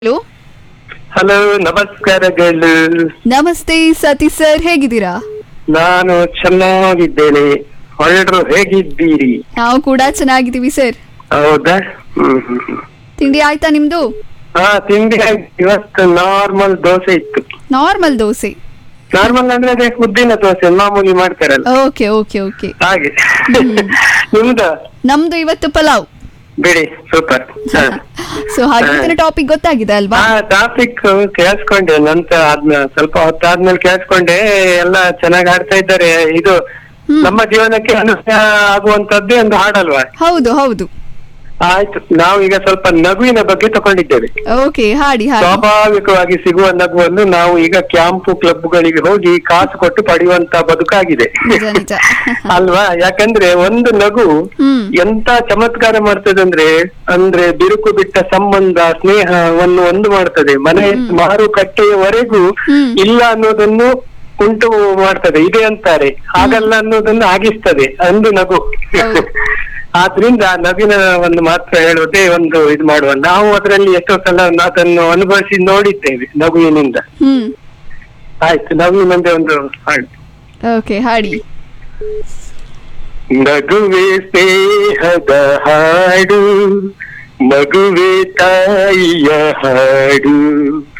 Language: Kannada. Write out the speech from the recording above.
ಹಲೋ ಹಲೋ ನಮಸ್ಕಾರಗಳು ನಮಸ್ತೆ ಸತೀಶ್ ಸರ್ ಹೇಗಿದ್ದೀರಾ ನಾನು ಚೆನ್ನಾಗಿದ್ದೇನೆ ಹೊರಡ್ರು ಹೇಗಿದ್ದೀರಿ ನಾವು ಕೂಡ ಚೆನ್ನಾಗಿದ್ದೀವಿ ಸರ್ ಹೌದಾ ಹ್ಮ್ ಹ್ಮ್ ಹ್ಮ್. ತಿಂಡಿ ಆಯ್ತಾ ನಿಮ್ದು ಹಾ ತಿಂಡಿ ಆಯ್ತು. ಇವತ್ತು ನಾರ್ಮಲ್ ದೋಸೆ ಇತ್ತು ನಾರ್ಮಲ್ ದೋಸೆ ನಾರ್ಮಲ್ ಅಂದ್ರೆ ಅದೇ ಉದ್ದಿನ ದೋಸೆ ಮಾಮೂಲಿ ಮಾಡ್ತಾರಲ್ಲ ಓಕೆ ಓಕೆ ಓಕೆ ಹಾಗೆ ನಿಮ್ದ ನಮ್ದು ಇವತ್ತು ಪಲಾವ್ ಬಿಡಿ ಸೂಪರ್ ಸೊ ಹಾಗೆ ಟಾಪಿಕ್ ಗೊತ್ತಾಗಿದೆ ಅಲ್ವಾ ಹಾ ಟಾಪಿಕ್ ಕೇಳಿಸ್ಕೊಂಡೆ ನಂತರ ಅದ್ನ ಸ್ವಲ್ಪ ಹೊತ್ತಾದ್ಮೇಲೆ ಕೇಳಿಸ್ಕೊಂಡೆ ಎಲ್ಲ ಚೆನ್ನಾಗಿ ಆಡ್ತಾ ಇದ್ದಾರೆ ಇದು ಹ್ಮ್. ನಮ್ಮ ಜೀವನಕ್ಕೆ ಅನುಷ್ಠ ಆಗುವಂತದ್ದೇ ಒಂದು ಹಾಡಲ್ವಾ ಹೌದು ಹೌದು ಆಯ್ತು ನಾವು ಈಗ ಸ್ವಲ್ಪ ನಗುವಿನ ಬಗ್ಗೆ ತಗೊಂಡಿದ್ದೇವೆ ಓಕೆ ಹಾಡಿ ಹಾಡಿ ಸ್ವಾಭಾವಿಕವಾಗಿ ಸಿಗುವ ನಗುವನ್ನು ನಾವು ಈಗ ಕ್ಯಾಂಪು ಕ್ಲಬ್ಗಳಿಗೆ ಹೋಗಿ ಕಾಸು ಕೊಟ್ಟು ಪಡೆಯುವಂತ ಬದುಕಾಗಿದೆ ನಿಜ ನಿಜ ಅಲ್ವಾ ಯಾಕಂದ್ರೆ ಒಂದು ನಗು ಹ್ಮ್ ಎಂತ ಚಮತ್ಕಾರ ಮಾಡ್ತದೆ ಅಂದ್ರೆ ಅಂದ್ರೆ ಬಿರುಕು ಬಿಟ್ಟ ಸಂಬಂಧ ಸ್ನೇಹವನ್ನು ಒಂದು ಮಾಡ್ತದೆ ಮನೆ ಮಾರುಕಟ್ಟೆಯವರೆಗೂ ಹ್ಮ್. ಇಲ್ಲ ಅನ್ನೋದನ್ನು ಉಂಟು ಮಾಡ್ತದೆ ಇದೆ ಅಂತಾರೆ ಹಾಗಲ್ಲ ಅನ್ನೋದನ್ನು ಆಗಿಸ್ತದೆ ಅಂದು ನಗು ಹೌದು. ಆದ್ರಿಂದ ನಗುವಿನ ಒಂದು ಮಾತ್ರ ಹೇಳೋದೇ ಒಂದು ಇದು ಮಾಡುವ ನಾವು ಅದರಲ್ಲಿ ಎಷ್ಟೋ ಸಲ ಅದನ್ನು ಅನುಭವಿಸಿ ನೋಡಿದ್ದೇವೆ ನಗುವಿನಿಂದ ಹ್ಮ್ ಆಯ್ತು ನಗುವಿನಂದೇ ಒಂದು ಹಾಡು ಓಕೆ ಹಾಡಿ ನಗುವೆ ಸ್ನೇಹದ ಹಾಡು ನಗುವೆ ತಾಯಿಯ ಹಾಡು